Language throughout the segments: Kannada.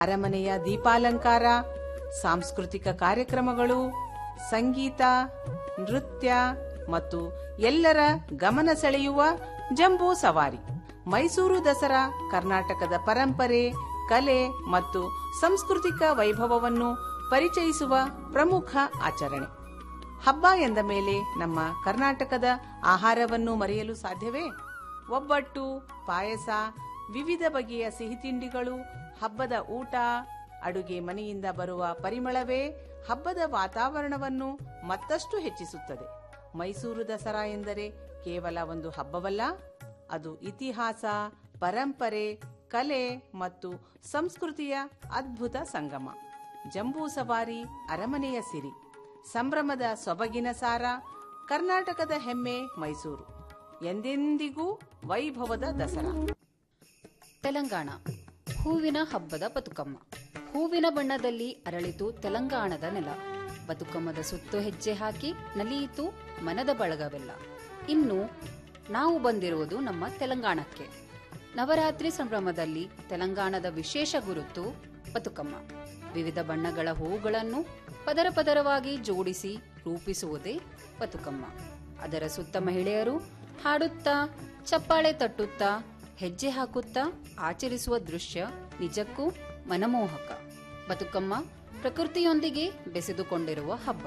ಅರಮನೆಯ ದೀಪಾಲಂಕಾರ ಸಾಂಸ್ಕೃತಿಕ ಕಾರ್ಯಕ್ರಮಗಳು ಸಂಗೀತ ನೃತ್ಯ ಮತ್ತು ಎಲ್ಲರ ಗಮನ ಸೆಳೆಯುವ ಜಂಬೂ ಸವಾರಿ ಮೈಸೂರು ದಸರಾ ಕರ್ನಾಟಕದ ಪರಂಪರೆ ಕಲೆ ಮತ್ತು ಸಾಂಸ್ಕೃತಿಕ ವೈಭವವನ್ನು ಪರಿಚಯಿಸುವ ಪ್ರಮುಖ ಆಚರಣೆ ಹಬ್ಬ ಎಂದ ಮೇಲೆ ನಮ್ಮ ಕರ್ನಾಟಕದ ಆಹಾರವನ್ನು ಮರೆಯಲು ಸಾಧ್ಯವೇ ಒಬ್ಬಟ್ಟು ಪಾಯಸ ವಿವಿಧ ಬಗೆಯ ಸಿಹಿ ತಿಂಡಿಗಳು ಹಬ್ಬದ ಊಟ ಅಡುಗೆ ಮನೆಯಿಂದ ಬರುವ ಪರಿಮಳವೇ ಹಬ್ಬದ ವಾತಾವರಣವನ್ನು ಮತ್ತಷ್ಟು ಹೆಚ್ಚಿಸುತ್ತದೆ ಮೈಸೂರು ದಸರಾ ಎಂದರೆ ಕೇವಲ ಒಂದು ಹಬ್ಬವಲ್ಲ ಅದು ಇತಿಹಾಸ ಪರಂಪರೆ ಕಲೆ ಮತ್ತು ಸಂಸ್ಕೃತಿಯ ಅದ್ಭುತ ಸಂಗಮ ಜಂಬೂ ಸವಾರಿ ಅರಮನೆಯ ಸಿರಿ ಸಂಭ್ರಮದ ಸೊಬಗಿನ ಸಾರ ಕರ್ನಾಟಕದ ಹೆಮ್ಮೆ ಮೈಸೂರು ಎಂದೆಂದಿಗೂ ವೈಭವದ ದಸರಾ ತೆಲಂಗಾಣ ಹೂವಿನ ಹಬ್ಬದ ಬದುಕಮ್ಮ ಹೂವಿನ ಬಣ್ಣದಲ್ಲಿ ಅರಳಿತು ತೆಲಂಗಾಣದ ನೆಲ ಬದುಕಮ್ಮದ ಸುತ್ತು ಹೆಜ್ಜೆ ಹಾಕಿ ನಲಿಯಿತು ಮನದ ಬಳಗವೆಲ್ಲ ಇನ್ನು ನಾವು ಬಂದಿರುವುದು ನಮ್ಮ ತೆಲಂಗಾಣಕ್ಕೆ ನವರಾತ್ರಿ ಸಂಭ್ರಮದಲ್ಲಿ ತೆಲಂಗಾಣದ ವಿಶೇಷ ಗುರುತು ಬದುಕಮ್ಮ ವಿವಿಧ ಬಣ್ಣಗಳ ಹೂಗಳನ್ನು ಪದರ ಪದರವಾಗಿ ಜೋಡಿಸಿ ರೂಪಿಸುವುದೇ ಬದುಕಮ್ಮ ಅದರ ಸುತ್ತ ಮಹಿಳೆಯರು ಹಾಡುತ್ತಾ ಚಪ್ಪಾಳೆ ತಟ್ಟುತ್ತಾ ಹೆಜ್ಜೆ ಹಾಕುತ್ತಾ ಆಚರಿಸುವ ದೃಶ್ಯ ನಿಜಕ್ಕೂ ಮನಮೋಹಕ ಬದುಕಮ್ಮ ಪ್ರಕೃತಿಯೊಂದಿಗೆ ಬೆಸೆದುಕೊಂಡಿರುವ ಹಬ್ಬ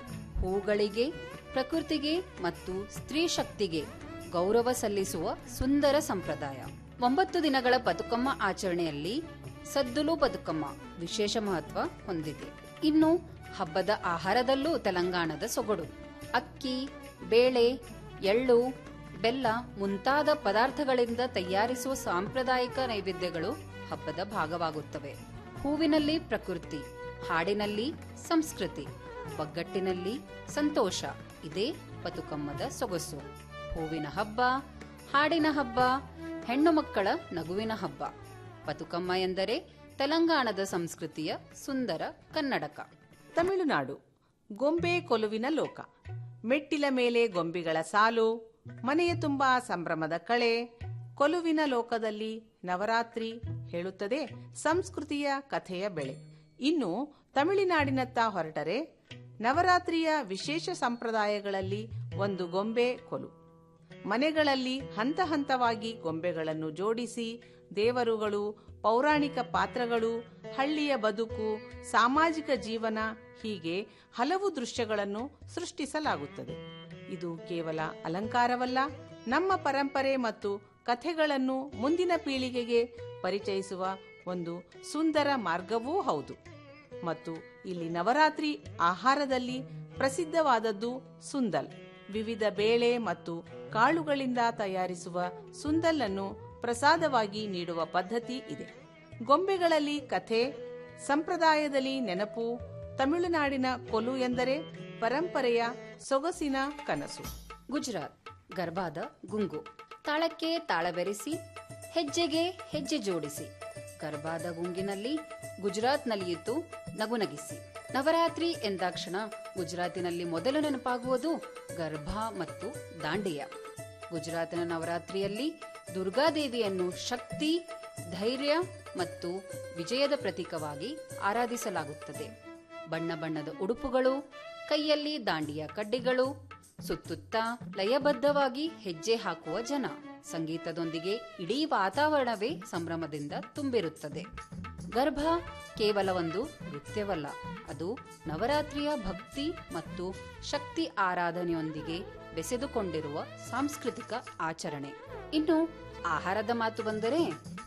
ಹೂಗಳಿಗೆ ಪ್ರಕೃತಿಗೆ ಮತ್ತು ಸ್ತ್ರೀ ಶಕ್ತಿಗೆ ಗೌರವ ಸಲ್ಲಿಸುವ ಸುಂದರ ಸಂಪ್ರದಾಯ ಒಂಬತ್ತು ದಿನಗಳ ಬದುಕಮ್ಮ ಆಚರಣೆಯಲ್ಲಿ ಸದ್ದುಲು ಬದುಕಮ್ಮ ವಿಶೇಷ ಮಹತ್ವ ಹೊಂದಿದೆ ಇನ್ನು ಹಬ್ಬದ ಆಹಾರದಲ್ಲೂ ತೆಲಂಗಾಣದ ಸೊಗಡು ಅಕ್ಕಿ ಬೇಳೆ ಎಳ್ಳು ಬೆಲ್ಲ ಮುಂತಾದ ಪದಾರ್ಥಗಳಿಂದ ತಯಾರಿಸುವ ಸಾಂಪ್ರದಾಯಿಕ ನೈವೇದ್ಯಗಳು ಹಬ್ಬದ ಭಾಗವಾಗುತ್ತವೆ ಹೂವಿನಲ್ಲಿ ಪ್ರಕೃತಿ ಹಾಡಿನಲ್ಲಿ ಸಂಸ್ಕೃತಿ ಒಗ್ಗಟ್ಟಿನಲ್ಲಿ ಸಂತೋಷ ಇದೇ ಬದುಕಮ್ಮದ ಸೊಗಸು ಹೂವಿನ ಹಬ್ಬ ಹಾಡಿನ ಹಬ್ಬ ಹೆಣ್ಣು ಮಕ್ಕಳ ನಗುವಿನ ಹಬ್ಬ ಬದುಕಮ್ಮ ಎಂದರೆ ತೆಲಂಗಾಣದ ಸಂಸ್ಕೃತಿಯ ಸುಂದರ ಕನ್ನಡಕ ತಮಿಳುನಾಡು ಗೊಂಬೆ ಕೊಲುವಿನ ಲೋಕ ಮೆಟ್ಟಿಲ ಮೇಲೆ ಗೊಂಬೆಗಳ ಸಾಲು ಮನೆಯ ತುಂಬಾ ಸಂಭ್ರಮದ ಕಳೆ ಕೊಲುವಿನ ಲೋಕದಲ್ಲಿ ನವರಾತ್ರಿ ಹೇಳುತ್ತದೆ ಸಂಸ್ಕೃತಿಯ ಕಥೆಯ ಬೆಳೆ ಇನ್ನು ತಮಿಳುನಾಡಿನತ್ತ ಹೊರಟರೆ ನವರಾತ್ರಿಯ ವಿಶೇಷ ಸಂಪ್ರದಾಯಗಳಲ್ಲಿ ಒಂದು ಗೊಂಬೆ ಕೊಲು ಮನೆಗಳಲ್ಲಿ ಹಂತ ಹಂತವಾಗಿ ಗೊಂಬೆಗಳನ್ನು ಜೋಡಿಸಿ ದೇವರುಗಳು ಪೌರಾಣಿಕ ಪಾತ್ರಗಳು ಹಳ್ಳಿಯ ಬದುಕು ಸಾಮಾಜಿಕ ಜೀವನ ಹೀಗೆ ಹಲವು ದೃಶ್ಯಗಳನ್ನು ಸೃಷ್ಟಿಸಲಾಗುತ್ತದೆ ಇದು ಕೇವಲ ಅಲಂಕಾರವಲ್ಲ ನಮ್ಮ ಪರಂಪರೆ ಮತ್ತು ಕಥೆಗಳನ್ನು ಮುಂದಿನ ಪೀಳಿಗೆಗೆ ಪರಿಚಯಿಸುವ ಒಂದು ಸುಂದರ ಮಾರ್ಗವೂ ಹೌದು ಮತ್ತು ಇಲ್ಲಿ ನವರಾತ್ರಿ ಆಹಾರದಲ್ಲಿ ಪ್ರಸಿದ್ಧವಾದದ್ದು ಸುಂದಲ್ ವಿವಿಧ ಬೇಳೆ ಮತ್ತು ಕಾಳುಗಳಿಂದ ತಯಾರಿಸುವ ಸುಂದಲ್ ಅನ್ನು ಪ್ರಸಾದವಾಗಿ ನೀಡುವ ಪದ್ಧತಿ ಇದೆ ಗೊಂಬೆಗಳಲ್ಲಿ ಕಥೆ ಸಂಪ್ರದಾಯದಲ್ಲಿ ನೆನಪು ತಮಿಳುನಾಡಿನ ಕೊಲು ಎಂದರೆ ಪರಂಪರೆಯ ಸೊಗಸಿನ ಕನಸು ಗುಜರಾತ್ ಗರ್ಭಾದ ಗುಂಗು ತಾಳಕ್ಕೆ ತಾಳ ಬೆರೆಸಿ ಹೆಜ್ಜೆಗೆ ಹೆಜ್ಜೆ ಜೋಡಿಸಿ ಗರ್ಭಾದ ಗುಂಗಿನಲ್ಲಿ ಗುಜರಾತ್ ನಲಿಯಿತು ನಗುನಗಿಸಿ ನವರಾತ್ರಿ ಎಂದಾಕ್ಷಣ ಗುಜರಾತಿನಲ್ಲಿ ಮೊದಲು ನೆನಪಾಗುವುದು ಗರ್ಭ ಮತ್ತು ದಾಂಡಿಯ ಗುಜರಾತಿನ ನವರಾತ್ರಿಯಲ್ಲಿ ದುರ್ಗಾದೇವಿಯನ್ನು ಶಕ್ತಿ ಧೈರ್ಯ ಮತ್ತು ವಿಜಯದ ಪ್ರತೀಕವಾಗಿ ಆರಾಧಿಸಲಾಗುತ್ತದೆ ಬಣ್ಣ ಬಣ್ಣದ ಉಡುಪುಗಳು ಕೈಯಲ್ಲಿ ದಾಂಡಿಯ ಕಡ್ಡಿಗಳು ಸುತ್ತುತ್ತಾ ಲಯಬದ್ಧವಾಗಿ ಹೆಜ್ಜೆ ಹಾಕುವ ಜನ ಸಂಗೀತದೊಂದಿಗೆ ಇಡೀ ವಾತಾವರಣವೇ ಸಂಭ್ರಮದಿಂದ ತುಂಬಿರುತ್ತದೆ ಗರ್ಭ ಕೇವಲ ಒಂದು ನೃತ್ಯವಲ್ಲ ಅದು ನವರಾತ್ರಿಯ ಭಕ್ತಿ ಮತ್ತು ಶಕ್ತಿ ಆರಾಧನೆಯೊಂದಿಗೆ ಬೆಸೆದುಕೊಂಡಿರುವ ಸಾಂಸ್ಕೃತಿಕ ಆಚರಣೆ ಇನ್ನು ಆಹಾರದ ಮಾತು ಬಂದರೆ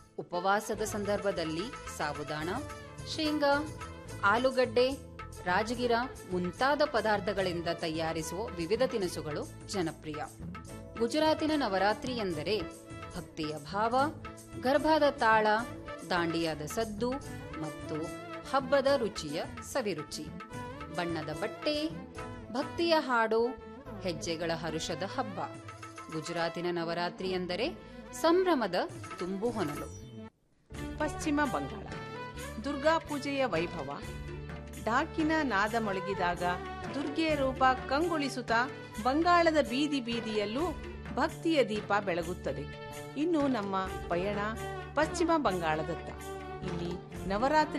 ಉಪವಾಸದ ಸಂದರ್ಭದಲ್ಲಿ ಸಾಬುದಾಣ ಶೇಂಗಾ ಆಲೂಗಡ್ಡೆ ರಾಜಗಿರ ಮುಂತಾದ ಪದಾರ್ಥಗಳಿಂದ ತಯಾರಿಸುವ ವಿವಿಧ ತಿನಿಸುಗಳು ಜನಪ್ರಿಯ ಗುಜರಾತಿನ ನವರಾತ್ರಿ ಎಂದರೆ ಭಕ್ತಿಯ ಭಾವ ಗರ್ಭದ ತಾಳ ದಾಂಡಿಯಾದ ಸದ್ದು ಮತ್ತು ಹಬ್ಬದ ರುಚಿಯ ಸವಿರುಚಿ ಬಣ್ಣದ ಬಟ್ಟೆ ಭಕ್ತಿಯ ಹಾಡು ಹೆಜ್ಜೆಗಳ ಹರುಷದ ಹಬ್ಬ ಗುಜರಾತಿನ ನವರಾತ್ರಿ ಎಂದರೆ ಸಂಭ್ರಮದ ತುಂಬು ಹೊನಲು ಪಶ್ಚಿಮ ಬಂಗಾಳ ದುರ್ಗಾ ಪೂಜೆಯ ವೈಭವ ಡಾಕಿನ ನಾದ ಮೊಳಗಿದಾಗ ದುರ್ಗೆಯ ರೂಪ ಕಂಗೊಳಿಸುತ್ತಾ ಬಂಗಾಳದ ಬೀದಿ ಬೀದಿಯಲ್ಲೂ ಭಕ್ತಿಯ ದೀಪ ಬೆಳಗುತ್ತದೆ ಇನ್ನು ನಮ್ಮ ಪಯಣ ಪಶ್ಚಿಮ ಬಂಗಾಳದತ್ತ ಇಲ್ಲಿ ನವರಾತ್ರಿ